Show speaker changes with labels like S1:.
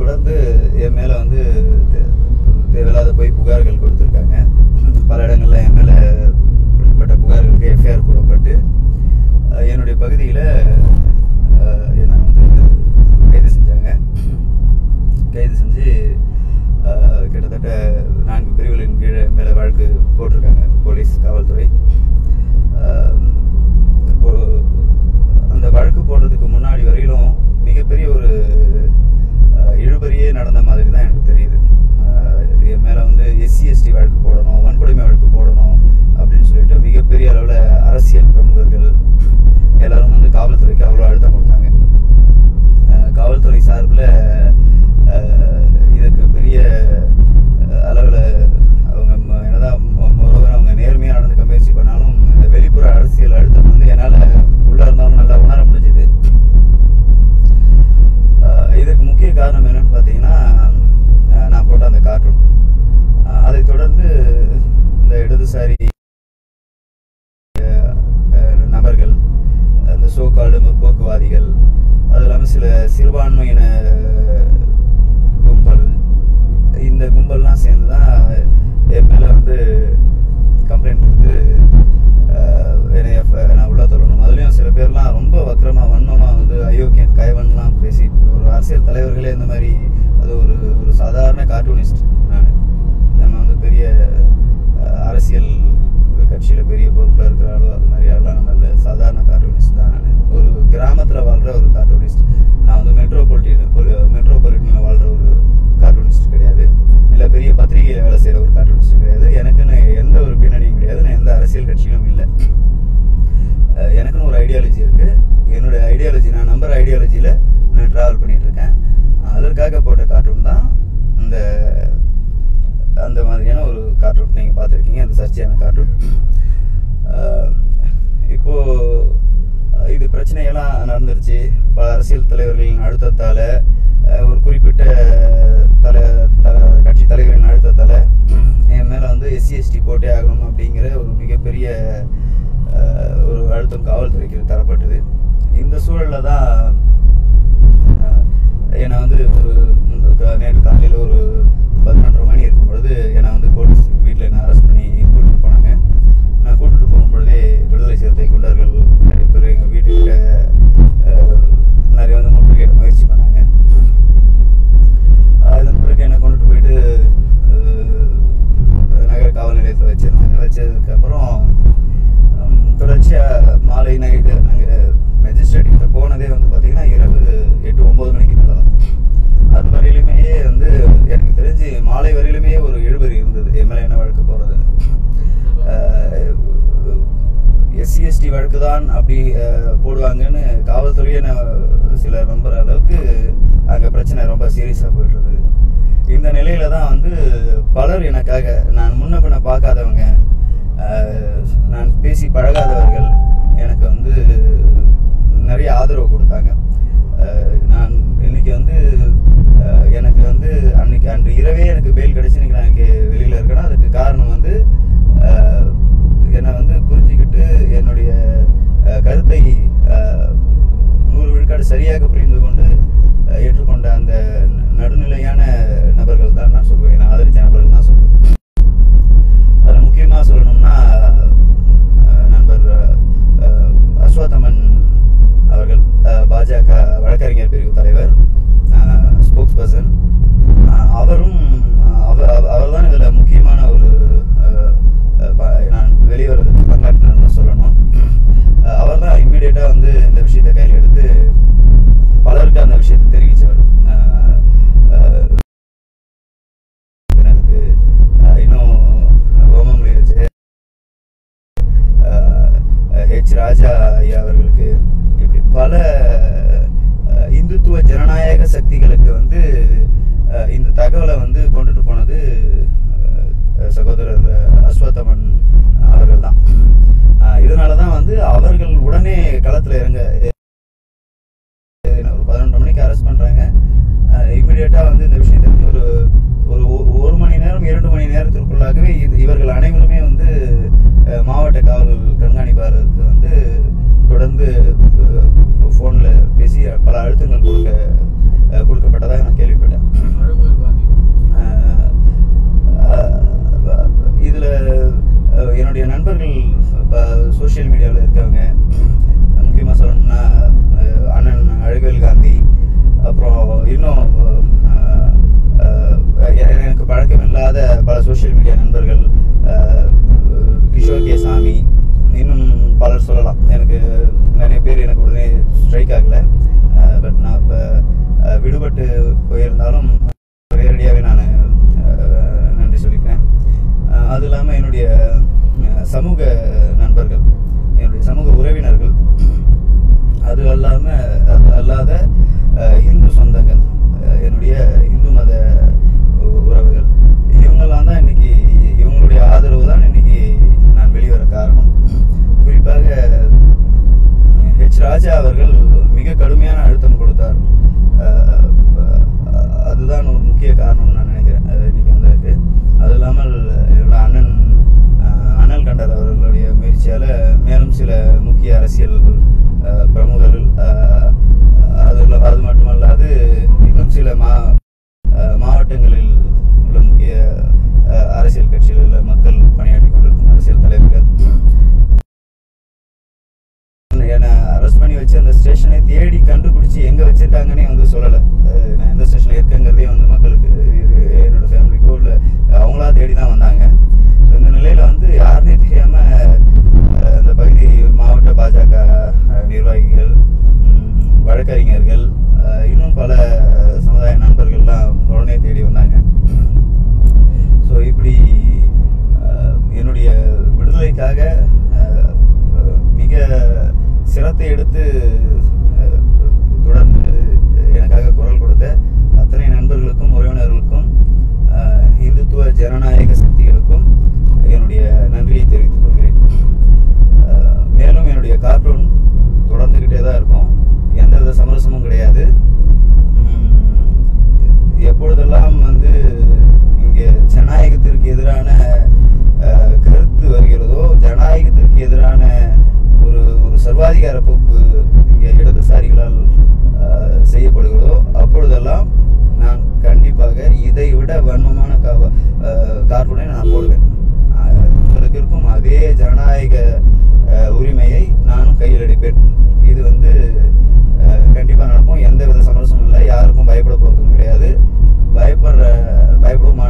S1: தொடர்ந்து என் மேலே வந்து தே- தேவையில்லாத போய் புகார்கள் கொடுத்துருக்காங்க பல இடங்களில் என் மேலே கொடுக்கப்பட்ட புகார்களுக்கு எஃப்ஐஆர் போடப்பட்டு அஹ், என்னுடைய பகுதியில் என்னை வந்து கைது செஞ்சாங்க கைது செஞ்சு அஹ், கிட்டத்தட்ட நான்கு பிரிவுகளின் கீழே மேலே வழக்கு போட்டிருக்காங்க போலீஸ் காவல்துறை அஹ், இப்போ அந்த வழக்கு போடுறதுக்கு முன்னாடி வரையிலும் மிகப்பெரிய ஒரு அஹ், இழுபறியே நடந்த மாதிரி தான் எனக்கு தெரியுது அஹ், என் மேலே வந்து எஸ்சி எஸ்டி வழக்கு போடணும் வன்கொடுமை வழக்கு போடணும் அப்படின்னு சொல்லிட்டு மிகப்பெரிய அளவில் அரசியல் பிரமுகர்கள் எல்லாரும் வந்து காவல்துறைக்கு அவ்வளோ அழுத்தம் கொடுத்தாங்க அஹ், காவல்துறை சார்பில் இதுக்கு பெரிய அளவில் அவங்க ம- என்னதான் மொ- moreover அவங்க நேர்மையாக நடந்துக்க முயற்சி பண்ணாலும் இந்த வெளிப்புற அரசியல் அழுத்தம் வந்து என்னால் உள்ளே இருந்தாலும் நல்லா உணர முடிஞ்சுது அஹ், இதுக்கு முக்கிய காரணம் என்னன்னு பார்த்தீங்கன்னா அஹ், நான் போட்ட அந்த கார்ட்டூன் அஹ், அதைத் தொடர்ந்து இந்த இடதுசாரி அஹ், அஹ், நபர்கள் அந்த சோ கால்டு முற்போக்குவாதிகள் அது இல்லாமல் சில சிறுபான்மையின கும்பல் இந்த கும்பல்லாம் சேர்ந்து தான் என் மேலே வந்து கம்ப்ளைண்ட் கொடுத்து அஹ், என்னை எப்ப- நான் உள்ள தள்ளணும் அதுலேயும் சில பேர்லாம் ரொம்ப வக்கரமாக வன்மமாக வந்து அயோக்கியன் கைவன்லாம் பேசி ஒரு அரசியல் தலைவர்களே இந்த மாதிரி அது ஒரு ஒரு சாதாரண கார்ட்டூனிஸ்ட் நான் நம்ம வந்து பெரிய அஹ், அரசியல் கட்சியில் பெரிய பொறுப்பில் இருக்கிற ஆளோ அது மாதிரி ஆளெலாம் நம்ம இல்லை சாதாரண கார்ட்டூனிஸ்ட் தான் நான் ஒரு கிராமத்தில் வாழ்கிற ஒரு கார்ட்டூனிஸ்ட் நான் வந்து மெட்ரோபாலிட்டின் ஒரு மெட்ரோபாலிட்டனில் வாழ்கிற ஒரு கார்ட்டூனிஸ்ட் கிடையாது இல்லை பெரிய பத்திரிகையில் வேலை செய்கிற ஒரு கார்ட்டூனிஸ்ட் கிடையாது எனக்குன்னு எந்த ஒரு பின்னணியும் கிடையாது நான் எந்த அரசியல் கட்சியிலும் இல்லை அஹ் எனக்குன்னு ஒரு ஐடியாலஜி இருக்குது என்னுடைய ஐடியாலஜி நான் நம்புற ஐடியாலஜியில் நான் ட்ராவல் பண்ணிட்டு இருக்கேன் அதற்காக போட்ட கார்ட்டூன் தான் இந்த அந்த மாதிரியான ஒரு கார்ட்டூன் நீங்கள் பார்த்துருக்கீங்க அந்த சர்ச்சையான கார்ட்டூன் இப்போது இது பிரச்சனையெல்லாம் நடந்துருச்சு பல அரசியல் தலைவர்களின் அழுத்தத்தால் அஹ், ஒரு குறிப்பிட்ட தலை தல கட்சி தலைவரின் அழுத்தத்தால் என் மேலே வந்து எஸ்சி எஸ்டி போட்டே ஆகணும் அப்படிங்கிற ஒரு மிகப்பெரிய அஹ், ஒரு அழுத்தம் காவல்துறைக்கு தரப்பட்டது இந்த சூழலில் தான் அஹ், என்னை வந்து ஒரு முந்த- க- நேற்று காலையில் ஒரு பதினொன்றரை மணி இருக்கும் பொழுது என்னை வந்து போலீஸ் வீட்டில் என்ன அரெஸ்ட் பண்ணி கூட்டிட்டு போனாங்க நான் கூட்டிட்டு போகும் பொழுதே விடுதலை சிறுத்தை குண்டர்கள் நிறைய பேர் எங்கள் வீட்டுக்கிட்ட அஹ், நிறைய வந்து முற்றுகையிட முயற்சி பண்ணாங்க அதன் பிறகு என்னை கொண்டுட்டு போயிட்டு அஹ், நகர காவல் நிலையத்தில் வச்சிருந்தாங்க வச்சதுக்கப்புறம் தொடர்ச்சியாக மாலை நைட்டு நாங்கள் மெஜிஸ்ட்ரேட் கிட்ட போனதே வந்து பார்த்தீங்கன்னா இரவு எட்டு ஒம்பது மணிக்கு மேலே தான் அது வரையிலுமே வந்து எனக்கு தெரிஞ்சு மாலை வரையிலுமே ஒரு இழுபறி இருந்தது என் மேலே என்ன வழக்கு போகிறது எஸ்சி எஸ்டி வழக்கு தான் அப்படி அஹ், போடுவாங்கன்னு காவல்துறையை நான் சிலர் நம்புற அளவுக்கு அங்கே பிரச்சனை ரொம்ப சீரியஸாக போயிட்டு இருந்தது இந்த நிலையில தான் வந்து பலர் எனக்காக நான் முன்ன பின்ன பார்க்காதவங்க அஹ், நான் பேசி பழகாதவர்கள் எனக்கு வந்து நிறைய ஆதரவு கொடுத்தாங்க அஹ், நான் இன்னைக்கு வந்து அஹ், எனக்கு வந்து அன்னைக்கு அன்று இரவே எனக்கு பெயில் கிடைச்சு இன்னைக்கு நான் இங்கே வெளியில் இருக்கேன்னா அதுக்கு காரணம் வந்து அஹ், என்னை வந்து புரிஞ்சுக்கிட்டு என்னுடைய அஹ், கருத்தை அஹ், நூறு விழுக்காடு சரியாக புரிந்து கொண்டு அஹ், ஏற்றுக்கொண்ட அந்த நடுநிலையான நபர்கள் தான் நான் சொல்லுவேன் என்னை ஆதரித்த நபர்கள் தான் சொல்லுவேன் அதில் முக்கியமாக சொல்லணும்னா அஹ், நண்பர் அஹ், அஸ்வத்தமன் அவர்கள் அஹ், பாஜக வழக்கறிஞர் பிரிவு தலைவர் ஸ்போக்ஸ் பர்சன் அவரும் அவர் அவர் தான் இதில் முக்கியமான ஒரு அஹ், அஹ், ப- நான் வெளிவரதுக்கு பங்காற்றினார்னு சொல்லணும் அவர் தான் இம்மிடியேட்டாக வந்து இந்த விஷயத்தை கையில் எடுத்து பலருக்கு அந்த விஷயத்தை தெரிவித்தவர் எனக்கு அஹ், இன்னும் ஓமம் இருந்துச்சு ஹெச் ராஜா ஐயா அவர்களுக்கு இப்படி பல அஹ், இந்துத்துவ ஜனநாயக சக்திகளுக்கு வந்து அஹ், இந்த தகவலை வந்து கொண்டுட்டு போனது அஹ், சகோதரர் அஸ்வத்தமன் அவர்கள் தான் இதனால தான் வந்து அவர்கள் உடனே களத்தில் இறங்க என்ன ஒரு பதினொன்றரை மணிக்கு அரெஸ்ட் பண்ணுறாங்க இம்மிடியேட்டாக வந்து இந்த விஷயத்தை வந்து ஒரு ஒரு ஒ- ஒரு மணி நேரம் இரண்டு மணி நேரத்திற்குள்ளாகவே இது இவர்கள் அனைவருமே வந்து அஹ், மாவட்ட காவல் கண்காணிப்பாளருக்கு வந்து தொடர்ந்து ஃபோனில் பேசி பல அழுத்தங்கள் கொடுக்க அஹ், கொடுக்கப்பட்டதாக நான் கேள்விப்பட்டேன் பலர் சொல்லலாம் எனக்கு நிறைய பேர் எனக்கு உடனே ஸ்ட்ரைக் ஆகலை பட் நான் இப்போ விடுபட்டு போயிருந்தாலும் நேரடியாகவே நான் நன்றி சொல்லிக்கிறேன் அஹ் அது இல்லாமல் என்னுடைய அஹ், சமூக நண்பர்கள் என்னுடைய சமூக உறவினர்கள் அது அல்லாமல் அது அல்லாத அஹ், இந்து சொந்தங்கள் அஹ், என்னுடைய இந்து மத உ- உறவுகள் இவங்கெல்லாம் தான் இன்னைக்கு இவங்களுடைய ஆதரவு தான் இன்னைக்கு நான் வெளிவர காரணம் குறிப்பாக ஹெச் ராஜா அவர்கள் மிக கடுமையான அழுத்தம் கொடுத்தார் அஹ், அஹ், அதுதான் ஒரு முக்கிய காரணம்னு நான் நினைக்கிறேன் அஹ், இன்னைக்கு வந்ததுக்கு அது இல்லாமல் என்னோட அண்ணன் அஹ், அனல் கண்டர் அவர்களுடைய முயற்சியால் மேலும் சில முக்கிய அரசியல் அஹ், பிரமுகர்கள் அஹ், அது இல்ல- அது மட்டுமல்லாது இன்னும் சில மா அஹ், மாவட்டங்களில் உள்ள முக்கிய அஹ், அரசியல் கட்சிகளில் மக்கள் பணியாற்றி கொண்டிருக்கும் அரசியல் தலைவர்கள் என்னை அரெஸ்ட் பண்ணி வச்சு அந்த ஸ்டேஷனை தேடி கண்டுபிடிச்சி எங்கே வச்சிருக்காங்கன்னே வந்து சொல்லலை அஹ் நான் எந்த ஸ்டேஷனில் இருக்கேங்கிறதே வந்து மக்களுக்கு இது என்னோட ஃபேமிலிக்கோ இல்லை அவங்களா தேடி தான் வந்தாங்க ஸோ இந்த நிலையில் வந்து யாருனே தெரியாமல் அந்த பகுதி மாவட்ட பாஜக அஹ், நிர்வாகிகள் ம், வழக்கறிஞர்கள் அஹ், இன்னும் பல சமுதாய நண்பர்கள்லாம் உடனே தேடி வந்தாங்க ஸோ இப்படி அஹ், என்னுடைய விடுதலைக்காக அஹ், அஹ், மிக சிரத்தை எடுத்து அஹ், தொடர்ந்து எனக்காக குரல் கொடுத்த அத்தனை நண்பர்களுக்கும் உறவினர்களுக்கும் அஹ், இந்துத்துவ ஜனநாயக சக்திகளுக்கும் என்னுடைய நன்றியை தெரிவித்துக் கொள்கிறேன் அஹ், மேலும் என்னுடைய கார்ட்டூன் தொடர்ந்துக்கிட்டே தான் இருக்கும் எந்தவித சமரசமும் கிடையாது உம், எப்பொழுதெல்லாம் வந்து இங்கே ஜனநாயகத்திற்கு எதிரான அஹ், கருத்து வருகிறதோ ஜனநாயகத்திற்கு எதிரான ஒரு ஒரு சர்வாதிகார போக்கு இங்கே இடதுசாரிகளால் அஹ், செய்யப்படுகிறதோ அப்பொழுதெல்லாம் நான் கண்டிப்பாக இதை விட வன்மமான கா- அஹ், கார்ட்டூனை நான் போடுவேன் அஹ், உங்களுக்கு இருக்கும் அதே ஜனநாயக அஹ், உரிமையை நானும் கையில் எடுப்பேன் இது வந்து அஹ், கண்டிப்பா நடக்கும் எந்த வித சமரசமும் இல்லை யாருக்கும் பயப்பட போறதும் கிடையாது பயப்படுற பயப்படவும் மாட்டேன்